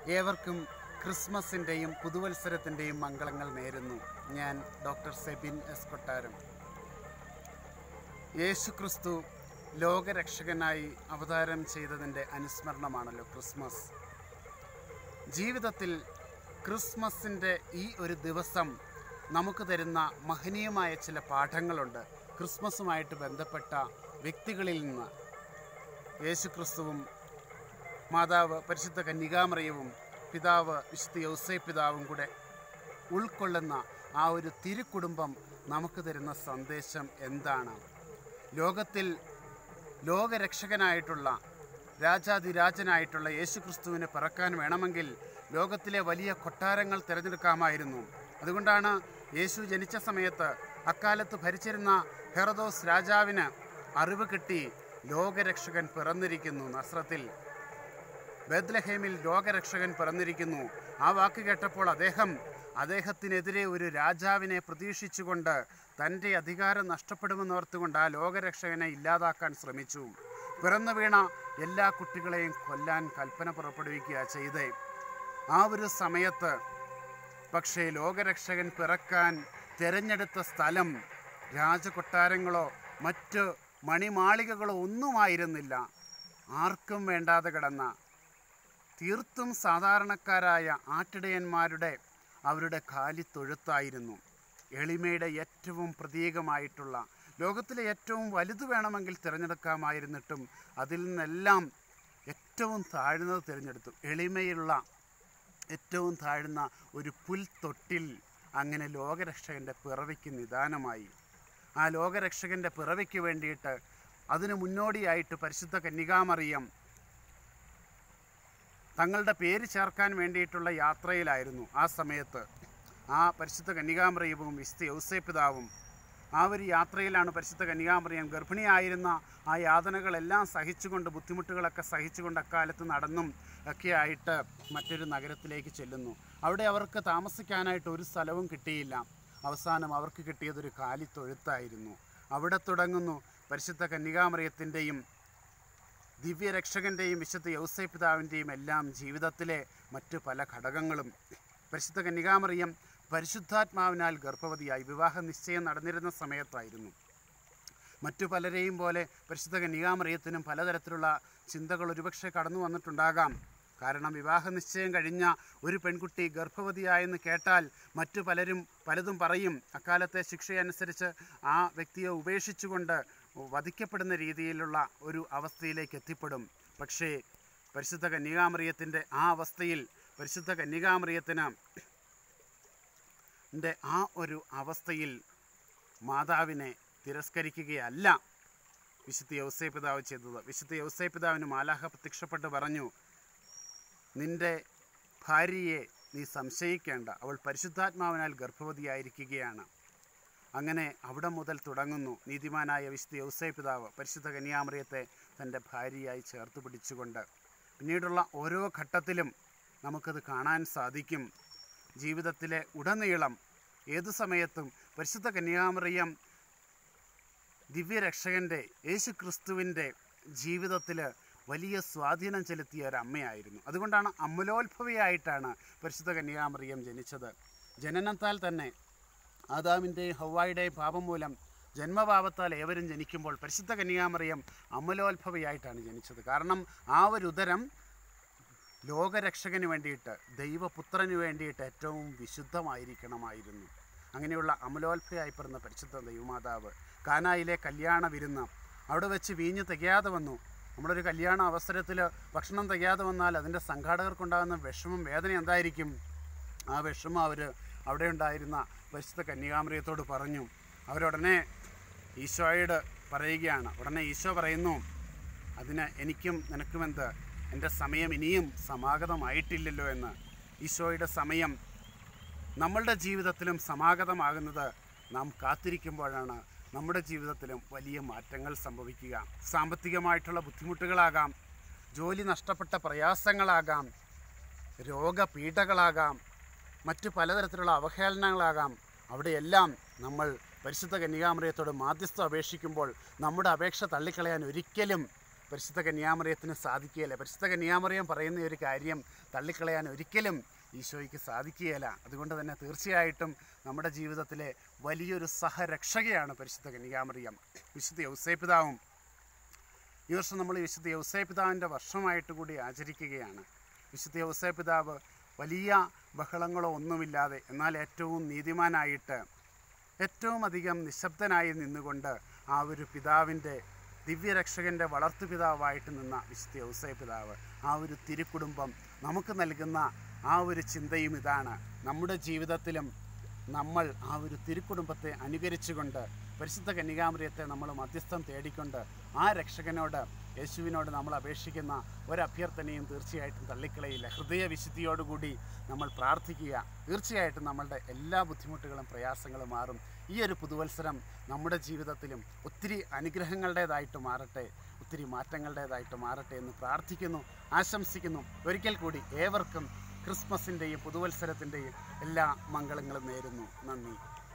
ഏവർക്കും ക്രിസ്മസിൻ്റെയും പുതുവത്സരത്തിൻ്റെയും മംഗളങ്ങൾ നേരുന്നു ഞാൻ ഡോക്ടർ സെബിൻ എസ് കൊട്ടാരം യേശു ക്രിസ്തു ലോകരക്ഷകനായി അവതാരം ചെയ്തതിൻ്റെ അനുസ്മരണമാണല്ലോ ക്രിസ്മസ് ജീവിതത്തിൽ ക്രിസ്മസിൻ്റെ ഈ ഒരു ദിവസം നമുക്ക് തരുന്ന മഹനീയമായ ചില പാഠങ്ങളുണ്ട് ക്രിസ്മസുമായിട്ട് ബന്ധപ്പെട്ട വ്യക്തികളിൽ നിന്ന് യേശു ക്രിസ്തുവും മാതാവ് പരിശുദ്ധ കന്യകാമറിയവും പിതാവ് വിശുദ്ധ യൗസേ പിതാവും കൂടെ ഉൾക്കൊള്ളുന്ന ആ ഒരു തിരുക്കുടുംബം നമുക്ക് തരുന്ന സന്ദേശം എന്താണ് ലോകത്തിൽ ലോകരക്ഷകനായിട്ടുള്ള രാജാതിരാജനായിട്ടുള്ള യേശു ക്രിസ്തുവിന് പിറക്കാൻ വേണമെങ്കിൽ ലോകത്തിലെ വലിയ കൊട്ടാരങ്ങൾ തിരഞ്ഞെടുക്കാമായിരുന്നു അതുകൊണ്ടാണ് യേശു ജനിച്ച സമയത്ത് അക്കാലത്ത് ഭരിച്ചിരുന്ന ഹെറദോസ് രാജാവിന് അറിവ് കിട്ടി ലോകരക്ഷകൻ പിറന്നിരിക്കുന്നു നസ്രത്തിൽ ബദ്ലഹേമിൽ ലോകരക്ഷകൻ പിറന്നിരിക്കുന്നു ആ വാക്ക് കേട്ടപ്പോൾ അദ്ദേഹം അദ്ദേഹത്തിനെതിരെ ഒരു രാജാവിനെ പ്രതീക്ഷിച്ചുകൊണ്ട് തൻ്റെ അധികാരം നഷ്ടപ്പെടുമെന്നോർത്തുകൊണ്ട് ആ ലോകരക്ഷകനെ ഇല്ലാതാക്കാൻ ശ്രമിച്ചു പിറന്നു വീണ എല്ലാ കുട്ടികളെയും കൊല്ലാൻ കൽപ്പന പുറപ്പെടുവിക്കുക ചെയ്തേ ആ ഒരു സമയത്ത് പക്ഷേ ലോകരക്ഷകൻ പിറക്കാൻ തിരഞ്ഞെടുത്ത സ്ഥലം രാജകൊട്ടാരങ്ങളോ മറ്റ് മണിമാളികകളോ ഒന്നുമായിരുന്നില്ല ആർക്കും വേണ്ടാതെ കിടന്ന തീർത്തും സാധാരണക്കാരായ ആട്ടിടയന്മാരുടെ അവരുടെ കാലിത്തൊഴുത്തായിരുന്നു എളിമയുടെ ഏറ്റവും പ്രതീകമായിട്ടുള്ള ലോകത്തിലെ ഏറ്റവും വലുത് വേണമെങ്കിൽ തിരഞ്ഞെടുക്കാമായിരുന്നിട്ടും അതിൽ നിന്നെല്ലാം ഏറ്റവും താഴ്ന്നത് തിരഞ്ഞെടുത്തു എളിമയുള്ള ഏറ്റവും താഴ്ന്ന ഒരു പുൽത്തൊട്ടിൽ അങ്ങനെ ലോകരക്ഷകൻ്റെ പിറവിക്ക് നിദാനമായി ആ ലോകരക്ഷകൻ്റെ പിറവിക്ക് വേണ്ടിയിട്ട് അതിനു മുന്നോടിയായിട്ട് പരിശുദ്ധ കന്യകാമറിയം തങ്ങളുടെ പേര് ചേർക്കാൻ വേണ്ടിയിട്ടുള്ള യാത്രയിലായിരുന്നു ആ സമയത്ത് ആ പരിശുദ്ധ കന്യകാമറിയവും വിശുദ്ധ യൗസേപിതാവും ആ ഒരു യാത്രയിലാണ് പരിശുദ്ധ കന്യകാമറിയം ഗർഭിണിയായിരുന്ന ആ യാതനകളെല്ലാം സഹിച്ചുകൊണ്ട് ബുദ്ധിമുട്ടുകളൊക്കെ സഹിച്ചുകൊണ്ട് അക്കാലത്ത് നടന്നും ഒക്കെ ആയിട്ട് മറ്റൊരു നഗരത്തിലേക്ക് ചെല്ലുന്നു അവിടെ അവർക്ക് താമസിക്കാനായിട്ട് ഒരു സ്ഥലവും കിട്ടിയില്ല അവസാനം അവർക്ക് കിട്ടിയതൊരു കാലിത്തൊഴുത്തായിരുന്നു അവിടെ തുടങ്ങുന്നു പരിശുദ്ധ കന്യകാമറിയത്തിൻ്റെയും ദിവ്യരക്ഷകൻ്റെയും വിശുദ്ധ യൗസേ പിതാവിൻ്റെയും എല്ലാം ജീവിതത്തിലെ മറ്റു പല ഘടകങ്ങളും പരിശുദ്ധ കന്യകാമറിയം പരിശുദ്ധാത്മാവിനാൽ ഗർഭവതിയായി വിവാഹ നിശ്ചയം നടന്നിരുന്ന സമയത്തായിരുന്നു മറ്റു പലരെയും പോലെ പരിശുദ്ധ കന്യകാമറിയത്തിനും പലതരത്തിലുള്ള ചിന്തകൾ ഒരുപക്ഷെ കടന്നു വന്നിട്ടുണ്ടാകാം കാരണം വിവാഹ നിശ്ചയം കഴിഞ്ഞ ഒരു പെൺകുട്ടി ഗർഭവതിയായെന്ന് കേട്ടാൽ മറ്റു പലരും പലതും പറയും അക്കാലത്തെ ശിക്ഷയനുസരിച്ച് ആ വ്യക്തിയെ ഉപേക്ഷിച്ചുകൊണ്ട് വധിക്കപ്പെടുന്ന രീതിയിലുള്ള ഒരു അവസ്ഥയിലേക്ക് എത്തിപ്പെടും പക്ഷേ പരിശുദ്ധ കന്യകാമറിയത്തിൻ്റെ ആ അവസ്ഥയിൽ പരിശുദ്ധ കന്യകാമറിയത്തിന് ൻ്റെ ആ ഒരു അവസ്ഥയിൽ മാതാവിനെ തിരസ്കരിക്കുകയല്ല വിശുദ്ധ യൗസേ പിതാവ് ചെയ്തത് വിശുദ്ധ യൗസേ പിതാവിന് മാലാഹ പ്രത്യക്ഷപ്പെട്ട് പറഞ്ഞു നിന്റെ ഭാര്യയെ നീ സംശയിക്കേണ്ട അവൾ പരിശുദ്ധാത്മാവിനാൽ ഗർഭവതിയായിരിക്കുകയാണ് അങ്ങനെ അവിടെ മുതൽ തുടങ്ങുന്നു നീതിമാനായ വിശുദ്ധ യൗസേ പിതാവ് പരിശുദ്ധ കന്യാമറിയത്തെ തൻ്റെ ഭാര്യയായി ചേർത്ത് പിടിച്ചുകൊണ്ട് പിന്നീടുള്ള ഓരോ ഘട്ടത്തിലും നമുക്കത് കാണാൻ സാധിക്കും ജീവിതത്തിലെ ഉടനീളം ഏതു സമയത്തും പരിശുദ്ധ കന്യാമറിയം ദിവ്യരക്ഷകൻ്റെ യേശു ക്രിസ്തുവിൻ്റെ ജീവിതത്തിൽ വലിയ സ്വാധീനം ചെലുത്തിയ ഒരു അമ്മയായിരുന്നു അതുകൊണ്ടാണ് അമലോത്ഭവയായിട്ടാണ് പരിശുദ്ധ കന്യാമറിയം ജനിച്ചത് ജനനത്താൽ തന്നെ ആദാമിൻ്റെയും ഹൗവായുടെയും പാപം മൂലം ജന്മപാപത്താൽ ഏവരും ജനിക്കുമ്പോൾ പരിശുദ്ധ കന്യാമറിയം അമലോത്ഭവയായിട്ടാണ് ജനിച്ചത് കാരണം ആ ഒരു ഉദരം ലോകരക്ഷകന് വേണ്ടിയിട്ട് ദൈവപുത്രന് വേണ്ടിയിട്ട് ഏറ്റവും വിശുദ്ധമായിരിക്കണമായിരുന്നു അങ്ങനെയുള്ള അമലോത്ഭയായി പിറന്ന പരിശുദ്ധ ദൈവമാതാവ് കാനായിലെ കല്യാണ വിരുന്ന് അവിടെ വെച്ച് വീഞ്ഞ് തികയാതെ വന്നു നമ്മളൊരു കല്യാണ അവസരത്തിൽ ഭക്ഷണം തികയാതെ വന്നാൽ അതിൻ്റെ സംഘാടകർക്കുണ്ടാകുന്ന വിഷമം വേദന എന്തായിരിക്കും ആ വിഷമം അവർ അവിടെ ഉണ്ടായിരുന്ന പരിശുദ്ധ കന്യകാമറിയത്തോട് പറഞ്ഞു അവരുടനെ ഈശോയോട് പറയുകയാണ് ഉടനെ ഈശോ പറയുന്നു അതിന് എനിക്കും നിനക്കുമെന്ത് എൻ്റെ സമയം ഇനിയും സമാഗതമായിട്ടില്ലല്ലോ എന്ന് ഈശോയുടെ സമയം നമ്മളുടെ ജീവിതത്തിലും സമാഗതമാകുന്നത് നാം കാത്തിരിക്കുമ്പോഴാണ് നമ്മുടെ ജീവിതത്തിലും വലിയ മാറ്റങ്ങൾ സംഭവിക്കുക സാമ്പത്തികമായിട്ടുള്ള ബുദ്ധിമുട്ടുകളാകാം ജോലി നഷ്ടപ്പെട്ട പ്രയാസങ്ങളാകാം രോഗപീഠകളാകാം മറ്റു പലതരത്തിലുള്ള അവഹേളനങ്ങളാകാം അവിടെയെല്ലാം നമ്മൾ പരിശുദ്ധ കന്യകാമറിയത്തോട് മാധ്യസ്ഥം അപേക്ഷിക്കുമ്പോൾ നമ്മുടെ അപേക്ഷ തള്ളിക്കളയാൻ ഒരിക്കലും പരിശുദ്ധ കന്യാമറിയത്തിന് സാധിക്കുകയില്ല പരിശുദ്ധ കന്യാമറിയം പറയുന്ന ഒരു കാര്യം തള്ളിക്കളയാൻ ഒരിക്കലും ഈശോയ്ക്ക് സാധിക്കുകയില്ല അതുകൊണ്ട് തന്നെ തീർച്ചയായിട്ടും നമ്മുടെ ജീവിതത്തിലെ വലിയൊരു സഹരക്ഷകയാണ് പരിശുദ്ധ കന്യാമറിയം വിശുദ്ധ യൗസേപിതാവും ഈ വർഷം നമ്മൾ വിശുദ്ധ യൗസേപിതാവിൻ്റെ വർഷമായിട്ട് കൂടി ആചരിക്കുകയാണ് വിശുദ്ധ യൗസേപിതാവ് വലിയ ബഹളങ്ങളോ ഒന്നുമില്ലാതെ എന്നാൽ ഏറ്റവും നീതിമാനായിട്ട് ഏറ്റവും അധികം നിശബ്ദനായി നിന്നുകൊണ്ട് ആ ഒരു പിതാവിൻ്റെ ദിവ്യരക്ഷകൻ്റെ വളർത്തുപിതാവായിട്ട് നിന്ന വിശുദ്ധ ഔസേ പിതാവ് ആ ഒരു തിരുക്കുടുംബം നമുക്ക് നൽകുന്ന ആ ഒരു ചിന്തയും ഇതാണ് നമ്മുടെ ജീവിതത്തിലും നമ്മൾ ആ ഒരു തിരുക്കുടുംബത്തെ അനുകരിച്ചുകൊണ്ട് പരിശുദ്ധ കന്യകാമറിയത്തെ നമ്മൾ മധ്യസ്ഥം തേടിക്കൊണ്ട് ആ രക്ഷകനോട് യേശുവിനോട് നമ്മൾ അപേക്ഷിക്കുന്ന ഒരഭ്യർത്ഥനയും തീർച്ചയായിട്ടും തള്ളിക്കളയില്ല ഹൃദയവിശുദ്ധിയോടുകൂടി നമ്മൾ പ്രാർത്ഥിക്കുക തീർച്ചയായിട്ടും നമ്മളുടെ എല്ലാ ബുദ്ധിമുട്ടുകളും പ്രയാസങ്ങളും മാറും ഈ ഒരു പുതുവത്സരം നമ്മുടെ ജീവിതത്തിലും ഒത്തിരി അനുഗ്രഹങ്ങളുടേതായിട്ട് മാറട്ടെ ഒത്തിരി മാറ്റങ്ങളുടേതായിട്ട് മാറട്ടെ എന്ന് പ്രാർത്ഥിക്കുന്നു ആശംസിക്കുന്നു ഒരിക്കൽ കൂടി ഏവർക്കും ക്രിസ്മസിൻ്റെയും പുതുവത്സരത്തിൻ്റെയും എല്ലാ മംഗളങ്ങളും നേരുന്നു നന്ദി